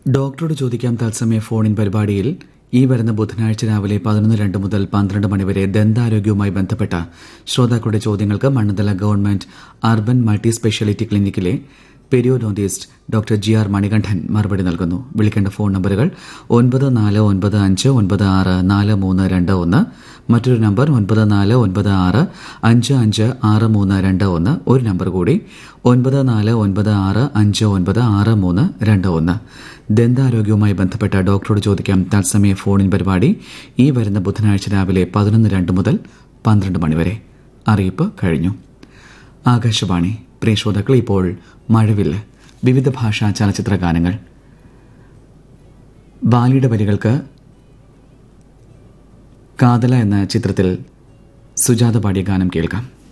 ഡോക്ടറോട് ചോദിക്കാം തത്സമയ ഫോണിൻ പരിപാടിയിൽ ഈ വരുന്ന ബുധനാഴ്ച രാവിലെ പതിനൊന്ന് രണ്ട് മുതൽ പന്ത്രണ്ട് മണിവരെ ദന്താരോഗ്യവുമായി ബന്ധപ്പെട്ട ശ്രോതാക്കളുടെ ചോദ്യങ്ങൾക്ക് Mannanthala government urban multi speciality ക്ലിനിക്കിലെ periodontist doctor G R Manikandan മറുപടി നൽകുന്നു വിളിക്കേണ്ട ഫോൺ നമ്പറുകൾ ഒൻപത് നാല് ഒൻപത് അഞ്ച് ഒൻപത് ആറ് നാല് മൂന്ന് രണ്ട് ഒന്ന് മറ്റൊരു നമ്പർ ഒൻപത് നാല് ഒൻപത് ആറ് അഞ്ച് അഞ്ച് ആറ് മൂന്ന് രണ്ട് ഒന്ന് ഒരു നമ്പർ കൂടി ഒൻപത് നാല് ഒൻപത് ആറ് അഞ്ച് ഒൻപത് ആറ് മൂന്ന് രണ്ട് ഒന്ന് ദന്താരോഗ്യവുമായി ബന്ധപ്പെട്ട ഡോക്ടറോട് ചോദിക്കാം തത്സമയ ഫോണിൻ പരിപാടി ഈ വരുന്ന ബുധനാഴ്ച രാവിലെ പതിനൊന്ന് രണ്ട് മുതൽ പന്ത്രണ്ട് മണിവരെ അറിയിപ്പ് കഴിഞ്ഞു ആകാശവാണി പ്രിയ ശ്രോതാക്കൾ ഇപ്പോൾ മഴവില്ല് വിവിധ ഭാഷാ ചലച്ചിത്ര ഗാനങ്ങൾ ബാലിയുടെ വരികൾക്ക് കാതല എന്ന ചിത്രത്തിൽ സുജാത പാടിയ ഗാനം കേൾക്കാം